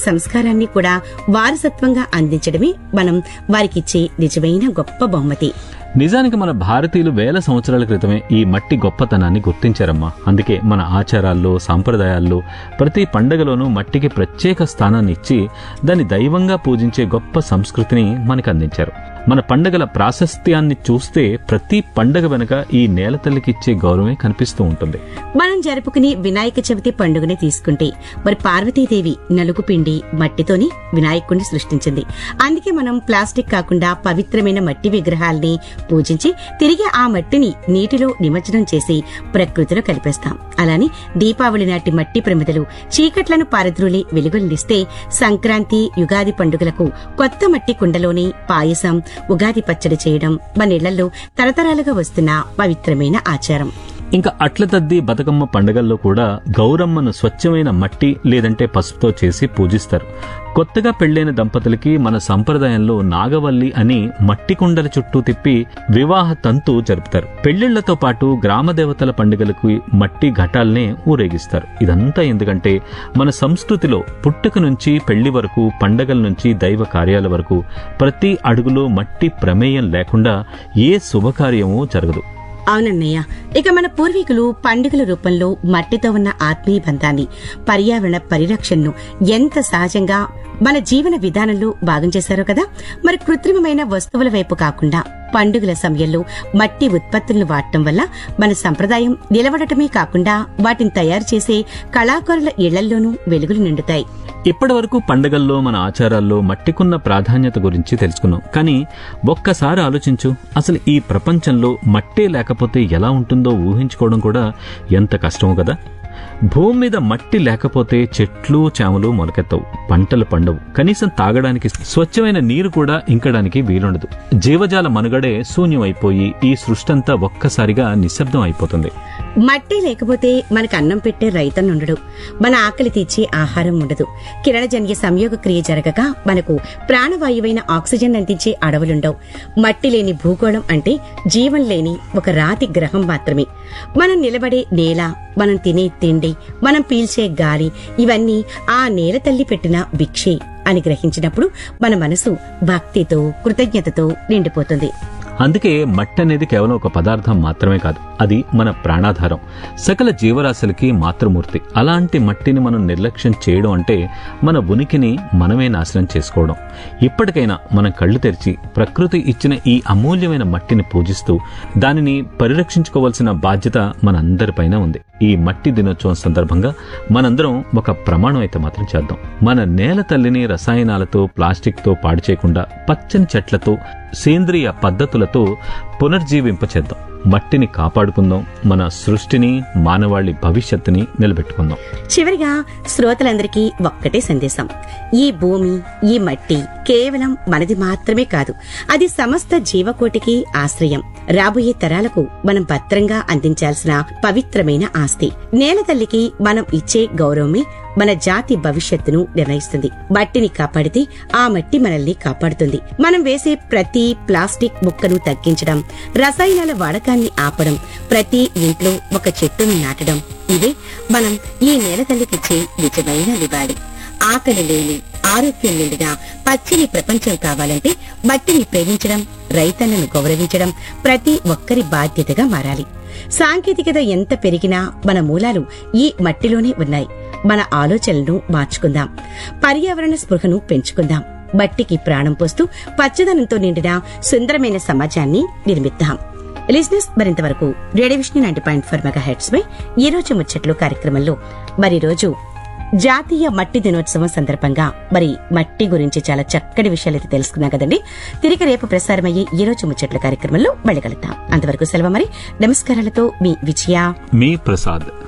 సంస్కారాన్ని కూడా వారసత్వంగా అందించడమే మనం వారికిచ్చే నిజమైన గొప్ప బహుమతి నిజానికి మన భారతీయులు వేల సంవత్సరాల క్రితమే ఈ మట్టి గొప్పతనాన్ని గుర్తించారమ్మా అందుకే మన ఆచారాల్లో సాంప్రదాయాల్లో ప్రతి పండగలోనూ మట్టికి ప్రత్యేక స్థానాన్ని ఇచ్చి దాన్ని దైవంగా పూజించే గొప్ప సంస్కృతిని మనకు అందించారు మన పండగల ప్రాశస్త్యాన్ని చూస్తే ప్రతి పండగ వెనుక ఈ నేల తల్లికి ఇచ్చే గౌరవమే కనిపిస్తూ ఉంటుంది మనం జరుపుకునే వినాయక చవితి పండుగని తీసుకుంటే మరి పార్వతీదేవి నలుగు పిండి మట్టితోని వినాయకుడిని సృష్టించింది అందుకే మనం ప్లాస్టిక్ కాకుండా పవిత్రమైన మట్టి విగ్రహాల్ని పూజించి తిరిగి ఆ మట్టిని నీటిలో నిమజ్జనం చేసి ప్రకృతిలో కలిపేస్తాం అలానే దీపావళి నాటి మట్టి ప్రమిదలు చీకట్లను పారద్రోలి వెలుగులనిస్తే సంక్రాంతి యుగాది పండుగలకు కొత్త మట్టి కుండలోని పాయసం ఉగాది పచ్చడి చేయడం మన ఇళ్లలో తరతరాలుగా వస్తున్న పవిత్రమైన ఆచారం ఇంకా అట్ల తద్ది బతుకమ్మ పండగల్లో కూడా గౌరమ్మను స్వచ్ఛమైన మట్టి లేదంటే పసుపుతో చేసి పూజిస్తారు కొత్తగా పెళ్లైన దంపతులకి మన సంప్రదాయంలో నాగవల్లి అని మట్టి కుండల చుట్టూ తిప్పి వివాహ తంతు జరుపుతారు పెళ్లిళ్లతో పాటు గ్రామ దేవతల పండుగలకు మట్టి ఘటాల్నే ఊరేగిస్తారు ఇదంతా ఎందుకంటే మన సంస్కృతిలో పుట్టుక నుంచి పెళ్లి వరకు పండగల నుంచి దైవ కార్యాల వరకు ప్రతి అడుగులో మట్టి ప్రమేయం లేకుండా ఏ శుభకార్యమూ జరగదు అవునన్నయ్య ఇక మన పూర్వీకులు పండుగల రూపంలో మట్టితో ఉన్న ఆత్మీయ బంధాన్ని పర్యావరణ పరిరక్షణను ఎంత సహజంగా మన జీవన విధానంలో భాగం చేశారో కదా మరి కృత్రిమమైన వస్తువుల వైపు కాకుండా పండుగల సమయంలో మట్టి ఉత్పత్తులను వాడటం వల్ల మన సంప్రదాయం నిలబడటమే కాకుండా వాటిని తయారు చేసే కళాకారుల ఇళ్లల్లోనూ వెలుగులు నిండుతాయి ఇప్పటి వరకు పండగల్లో మన ఆచారాల్లో మట్టికున్న ప్రాధాన్యత గురించి తెలుసుకున్నాం కానీ ఒక్కసారి ఆలోచించు అసలు ఈ ప్రపంచంలో మట్టే లేకపోతే ఎలా ఉంటుందో ఊహించుకోవడం కూడా ఎంత కష్టమో కదా భూమి మీద మట్టి లేకపోతే చెట్లు చేమలు మొలకెత్తవు పంటలు పండవు కనీసం తాగడానికి స్వచ్ఛమైన నీరు కూడా ఇంకడానికి వీలుండదు జీవజాల మనుగడే శూన్యమైపోయి ఈ సృష్టంతా ఒక్కసారిగా నిశ్శబ్దం అయిపోతుంది మట్టి లేకపోతే మనకు అన్నం పెట్టే రైతన్నుండడు మన ఆకలి తీర్చే ఆహారం ఉండదు కిరణజన్య సంయోగ క్రియ జరగక మనకు ప్రాణవాయువైన ఆక్సిజన్ అందించే అడవులుండవు మట్టి లేని భూగోళం అంటే జీవం లేని ఒక రాతి గ్రహం మాత్రమే మనం నిలబడే నేల మనం తినే తిండి మనం పీల్చే గాలి ఇవన్నీ ఆ నేల తల్లి పెట్టిన భిక్షే అని గ్రహించినప్పుడు మన మనసు భక్తితో కృతజ్ఞతతో నిండిపోతుంది అందుకే మట్టి అనేది కేవలం ఒక పదార్థం మాత్రమే కాదు అది మన ప్రాణాధారం సకల జీవరాశులకి మాతృమూర్తి అలాంటి మట్టిని మనం నిర్లక్ష్యం చేయడం అంటే మన ఉనికిని మనమే నాశనం చేసుకోవడం ఇప్పటికైనా మనం కళ్ళు తెరిచి ప్రకృతి ఇచ్చిన ఈ అమూల్యమైన మట్టిని పూజిస్తూ దానిని పరిరక్షించుకోవాల్సిన బాధ్యత మనందరిపైన ఉంది ఈ మట్టి దినోత్సవం సందర్భంగా మనందరం ఒక ప్రమాణం అయితే మాత్రం చేద్దాం మన నేల తల్లిని రసాయనాలతో ప్లాస్టిక్తో పాడు చేయకుండా పచ్చని చెట్లతో సేంద్రియ పద్ధతులతో పునర్జీవింపచేద్దాం మట్టిని కాపాడుకుందాం మన సృష్టిని మానవాళి భవిష్యత్తుని నిలబెట్టుకుందాం చివరిగా శ్రోతలందరికీ ఒక్కటే సందేశం ఈ భూమి ఈ మట్టి కేవలం మనది మాత్రమే కాదు అది సమస్త జీవకోటికి ఆశ్రయం రాబోయే తరాలకు మనం భద్రంగా అందించాల్సిన పవిత్రమైన ఆస్తి నేల తల్లికి మనం ఇచ్చే గౌరవమే మన జాతి భవిష్యత్తును నిర్ణయిస్తుంది మట్టిని కాపాడితే ఆ మట్టి మనల్ని కాపాడుతుంది మనం వేసే ప్రతి ప్లాస్టిక్ ముక్కను తగ్గించడం రసాయనాల వాడకాన్ని ఆపడం ప్రతి ఇంట్లో ఒక చెట్టును నాటడం ఇవే మనం ఈ నేల తల్లికిచ్చే నిజమైన నివాళి ఆకలి లేని ఆరోగ్యం నిండిన పచ్చని ప్రపంచం కావాలంటే మట్టిని ప్రేమించడం రైతన్నను గౌరవించడం ప్రతి ఒక్కరి బాధ్యతగా మారాలి సాంకేతికత ఎంత పెరిగినా మన మూలాలు ఈ మట్టిలోనే ఉన్నాయి మన ఆలోచనలను మార్చుకుందాం పర్యావరణ స్పృహను పెంచుకుందాం మట్టికి ప్రాణం పోస్తూ పచ్చదనంతో నిండిన సుందరమైన సమాజాన్ని నిర్మిద్దాం లిజినెస్ మరింతవరకు radio Vishnu ninety point four megahertz పై ఈ రోజు ముచ్చట్లు కార్యక్రమంలో మరి రోజు జాతీయ మట్టి దినోత్సవం సందర్భంగా మరి మట్టి గురించి చాలా చక్కటి విషయాలు అయితే తెలుసుకున్నాం కదండి తిరిగి రేపు ప్రసారమయ్యే ఈ రోజు ముచ్చట్ల కార్యక్రమంలో మళ్ళీ కలుద్దాం అంతవరకు సెలవు మరి నమస్కారాలతో మీ విజయ మీ ప్రసాద్